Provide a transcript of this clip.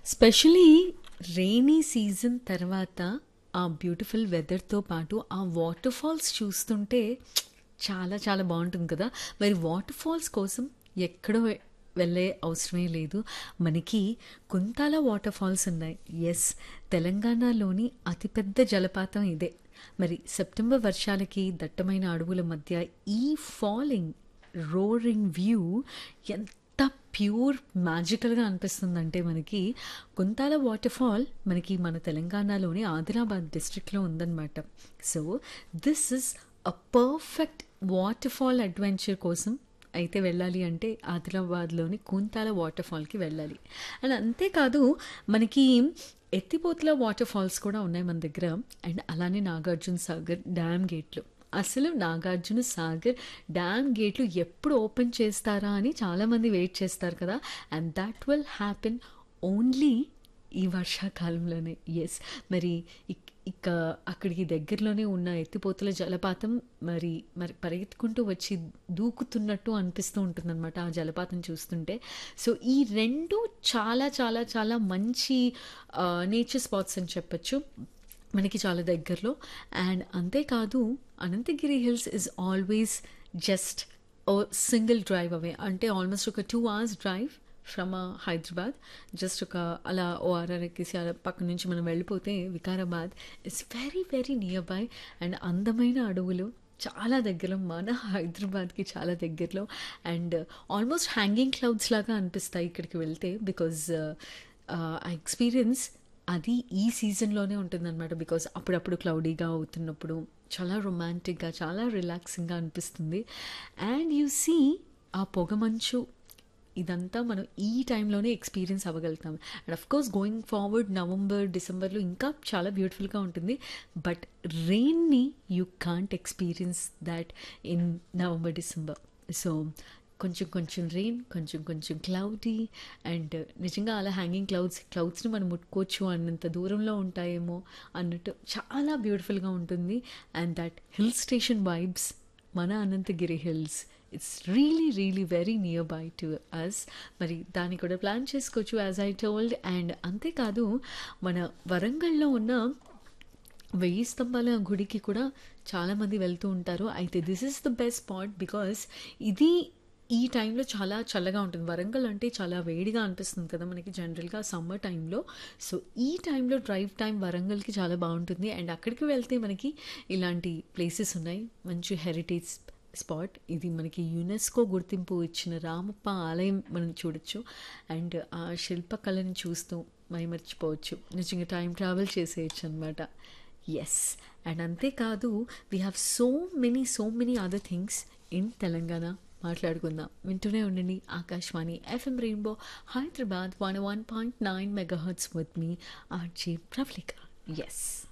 especially rainy season తర్వాత ఆ beautiful వెదర్తో పాటు ఆ వాటర్ ఫాల్స్ చూస్తుంటే చాలా చాలా బాగుంటుంది కదా మరి వాటర్ ఫాల్స్ కోసం ఎక్కడో వెళ్ళే అవసరమే లేదు మనకి కుంతాల వాటర్ ఫాల్స్ ఉన్నాయి ఎస్ తెలంగాణలోని అతిపెద్ద జలపాతం ఇదే మరి సెప్టెంబర్ వర్షాలకి దట్టమైన అడవుల మధ్య ఈ ఫాలింగ్ రోరింగ్ వ్యూ ఎంత ప్యూర్ మ్యాజికల్గా అనిపిస్తుందంటే మనకి కుంతాల వాటర్ ఫాల్ మనకి మన తెలంగాణలోని ఆదిలాబాద్ డిస్ట్రిక్ట్లో ఉందన్నమాట so this is a perfect water fall adventure కోసం అయితే వెళ్ళాలి అంటే ఆదిలాబాద్లోని కుంతాల వాటర్ ఫాల్కి వెళ్ళాలి అండ్ అంతేకాదు మనకి ఎత్తిపోతుల వాటర్ ఫాల్స్ కూడా ఉన్నాయి మన దగ్గర అండ్ అలానే నాగార్జున సాగర్ డ్యామ్ గేట్లు అసలు నాగార్జున సాగర్ డ్యామ్ గేట్లు ఎప్పుడు ఓపెన్ చేస్తారా అని చాలామంది వెయిట్ చేస్తారు కదా and that will happen only ఈ వర్షాకాలంలోనే ఎస్ మరి ఇక్- ఇక అక్కడికి దగ్గరలోనే ఉన్న ఎత్తిపోతుల జలపాతం మరి మరి పరిగెత్తుకుంటూ వచ్చి దూకుతున్నట్టు అనిపిస్తూ ఉంటుందన్నమాట ఆ జలపాతం చూస్తుంటే సో ఈ రెండు చాలా చాలా చాలా మంచి నేచర్ స్పాట్స్ అని చెప్పొచ్చు మనకి చాలా దగ్గరలో అండ్ అంతేకాదు Ananthagiri hills is always just ఓ సింగిల్ డ్రైవ్ అవే అంటే ఆల్మోస్ట్ ఒక two hours drive from Hyderabad just ఒక అలా ఓఆర్ఆర్ ఎక్కేసి అలా పక్క నుంచి మనం వెళ్ళిపోతే Vikarabad it's very very near by and అందమైన అడవులు చాలా దగ్గరలో మన హైదరాబాద్కి చాలా దగ్గరలో అండ్ ఆల్మోస్ట్ హ్యాంగింగ్ క్లౌడ్స్ లాగా అనిపిస్తాయి ఇక్కడికి వెళ్తే బికాజ్ ఆ ఎక్స్పీరియన్స్ అది ఈ సీజన్లోనే ఉంటుందన్నమాట బికాజ్ అప్పుడప్పుడు క్లౌడీగా అవుతున్నప్పుడు చాలా రొమాంటిక్గా చాలా రిలాక్సింగ్గా అనిపిస్తుంది అండ్ యు సీ ఆ పొగమంచు ఇదంతా మనం ఈ టైంలోనే ఎక్స్పీరియన్స్ అవ్వగలుగుతాం and of course going forward November డిసెంబర్లో ఇంకా చాలా బ్యూటిఫుల్గా ఉంటుంది బట్ రెయిన్ని you can't experience that in November December so కొంచెం కొంచెం రెయిన్ కొంచెం కొంచెం క్లౌడీ అండ్ నిజంగా అలా హ్యాంగింగ్ క్లౌడ్స్ క్లౌడ్స్ని మనం ముట్టుకోవచ్చు అన్నంత దూరంలో ఉంటాయేమో అన్నట్టు చాలా బ్యూటిఫుల్గా ఉంటుంది and that hill station vibes మన Ananthagiri hills it's really really very near by to us మరి దాన్ని కూడా ప్లాన్ చేసుకోవచ్చు యాజ్ ఐ టోల్డ్ అండ్ అంతేకాదు మన వరంగల్లో ఉన్న వెయ్యి స్తంభాల గుడికి కూడా చాలామంది వెళ్తూ ఉంటారు అయితే this is the best spot because ఇది ఈ టైంలో చాలా చల్లగా ఉంటుంది వరంగల్ అంటే చాలా వేడిగా అనిపిస్తుంది కదా మనకి జనరల్గా సమ్మర్ టైంలో సో ఈ టైంలో డ్రైవ్ టైం వరంగల్కి చాలా బాగుంటుంది అండ్ అక్కడికి వెళ్తే మనకి ఇలాంటి ప్లేసెస్ ఉన్నాయి మంచి హెరిటేజ్ స్పాట్ ఇది మనకి యునెస్కో గుర్తింపు ఇచ్చిన రామప్ప ఆలయం మనం చూడొచ్చు అండ్ ఆ శిల్పకళని చూస్తూ మైమర్చిపోవచ్చు నిజంగా టైం ట్రావెల్ చేసేయచ్చు అనమాట ఎస్ అండ్ అంతేకాదు we have so many so many other things in Telangana మాట్లాడుకుందాం వింటూనే ఉండండి Akashvani FM rainbow Hyderabad one one point nine mega hertz with me RJ Praflika yes